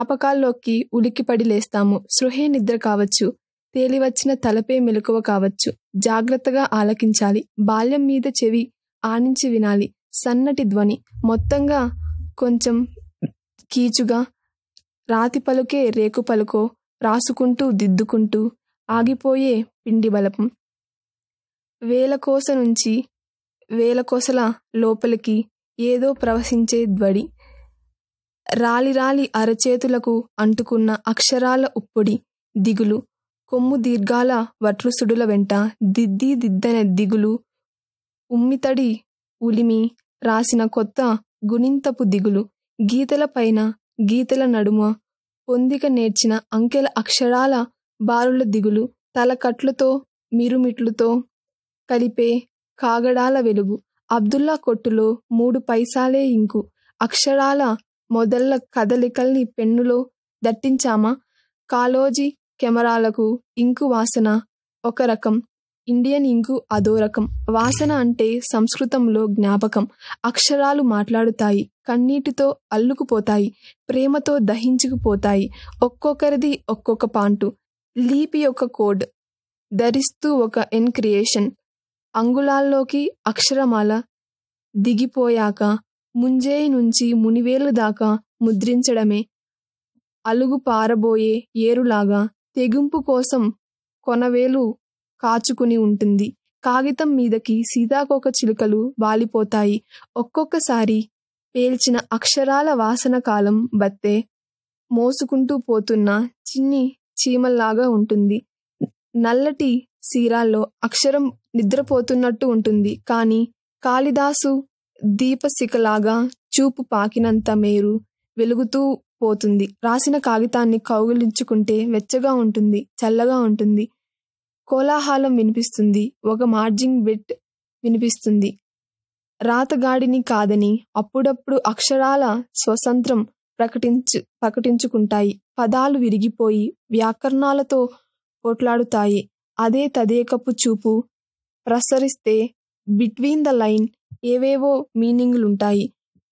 అపకాల్లోకి ఉలిక్కిపడి లేస్తాము సృహే నిద్ర కావచ్చు తేలివచ్చిన తలపే మెలకువ కావచ్చు జాగ్రత్తగా ఆలకించాలి బాల్యం మీద చెవి ఆనించి వినాలి సన్నటి ధ్వని మొత్తంగా కొంచెం కీచుగా రాతి పలుకే రేకు పలుకో రాసుకుంటూ దిద్దుకుంటూ ఆగిపోయే పిండి బలపం వేలకోస నుంచి వేలకోసల లోపలికి ఏదో ప్రవశించే ధ్వడి రాలి రాలి అరచేతులకు అంటుకున్న అక్షరాల ఉప్పుడి దిగులు కొమ్ము దీర్ఘాల వట్రుసుడుల వెంట దిద్ది దిద్దన దిగులు ఉమ్మితడి ఉలిమి రాసిన కొత్త గుణింతపు దిగులు గీతల పైన గీతల నడుమ పొందిక నేర్చిన అంకెల అక్షరాల బారుల దిగులు తలకట్లతో మిరుమిట్లుతో కలిపే కాగడాల వెలుగు అబ్దుల్లా కొట్టులో మూడు పైసాలే ఇంకు అక్షరాల మొదళ్ళ కదలికల్ని పెన్నులో దట్టించామా కాలోజీ కెమెరాలకు ఇంకు వాసన ఒక రకం ఇండియన్ ఇంకు అదో రకం వాసన అంటే సంస్కృతంలో జ్ఞాపకం అక్షరాలు మాట్లాడుతాయి కన్నీటితో అల్లుకుపోతాయి ప్రేమతో దహించుకుపోతాయి ఒక్కొక్కరిది ఒక్కొక్క పాంటు లీపి ఒక కోడ్ ధరిస్తూ ఒక ఎన్ క్రియేషన్ అంగుళాల్లోకి అక్షరమాల దిగిపోయాక ముంజేయి నుంచి మునివేలు దాకా ముద్రించడమే అలుగు పారబోయే ఏరులాగా తెగింపు కోసం కొనవేలు కాచుకుని ఉంటుంది కాగితం మీదకి సీతాకోక చిలుకలు వాలిపోతాయి ఒక్కొక్కసారి పేల్చిన అక్షరాల వాసన కాలం బత్తే మోసుకుంటూ పోతున్న చిన్ని చీమల్లాగా ఉంటుంది నల్లటి సీరాల్లో అక్షరం నిద్రపోతున్నట్టు ఉంటుంది కానీ కాళిదాసు దీపశిఖలాగా చూపు పాకినంత మేరు వెలుగుతూ పోతుంది రాసిన కాగితాన్ని కౌగిలించుకుంటే వెచ్చగా ఉంటుంది చల్లగా ఉంటుంది కోలాహలం వినిపిస్తుంది ఒక మార్జింగ్ బిట్ వినిపిస్తుంది రాతగాడిని కాదని అప్పుడప్పుడు అక్షరాల స్వతంత్రం ప్రకటించు ప్రకటించుకుంటాయి పదాలు విరిగిపోయి వ్యాకరణాలతో పోట్లాడుతాయి అదే తదేకపు చూపు ప్రసరిస్తే బిట్వీన్ ద లైన్ ఏవేవో మీనింగ్లుంటాయి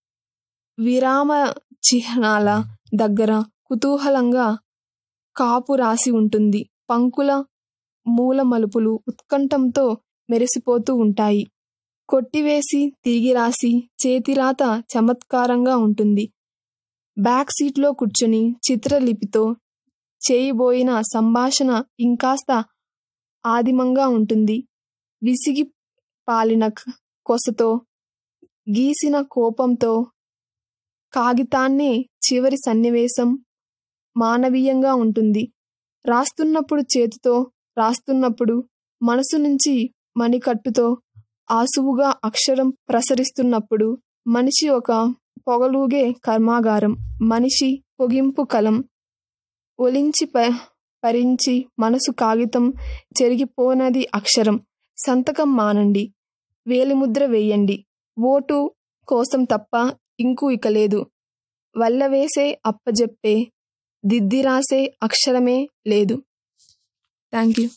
విరామ చిహ్నాల దగ్గర కుతూహలంగా కాపు రాసి ఉంటుంది పంకుల మూల మలుపులు ఉత్కంఠంతో మెరిసిపోతూ ఉంటాయి కొట్టివేసి తిరిగి రాసి చేతిరాత చమత్కారంగా ఉంటుంది బ్యాక్ సీట్లో కూర్చుని చిత్రలిపితో చేయబోయిన సంభాషణ ఇంకాస్త ఆదిమంగా ఉంటుంది విసిగి పాలిన కొసతో గీసిన కోపంతో కాగితాన్నే చివరి సన్నివేశం మానవీయంగా ఉంటుంది రాస్తున్నప్పుడు చేతితో రాస్తున్నప్పుడు మనసు నుంచి మణికట్టుతో ఆసువుగా అక్షరం ప్రసరిస్తున్నప్పుడు మనిషి ఒక పొగలూగే కర్మాగారం మనిషి పొగింపు కలం ఒలించి ప పరించి మనసు కాగితం చెరిగిపోనది అక్షరం సంతకం మానండి వేలిముద్ర వేయండి ఓటు కోసం తప్ప ఇంకు ఇక లేదు వల్లవేసే అప్పజెప్పే దిద్ది రాసే అక్షరమే లేదు థ్యాంక్ యూ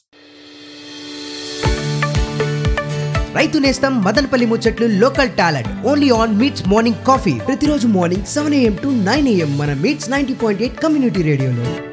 రైతు నేస్తం మదనపల్లి ముచ్చట్లు local talent only on MITS morning coffee ప్రతిరోజు morning seven AM to nine AM మన MITS ninety point eight community రేడియోలో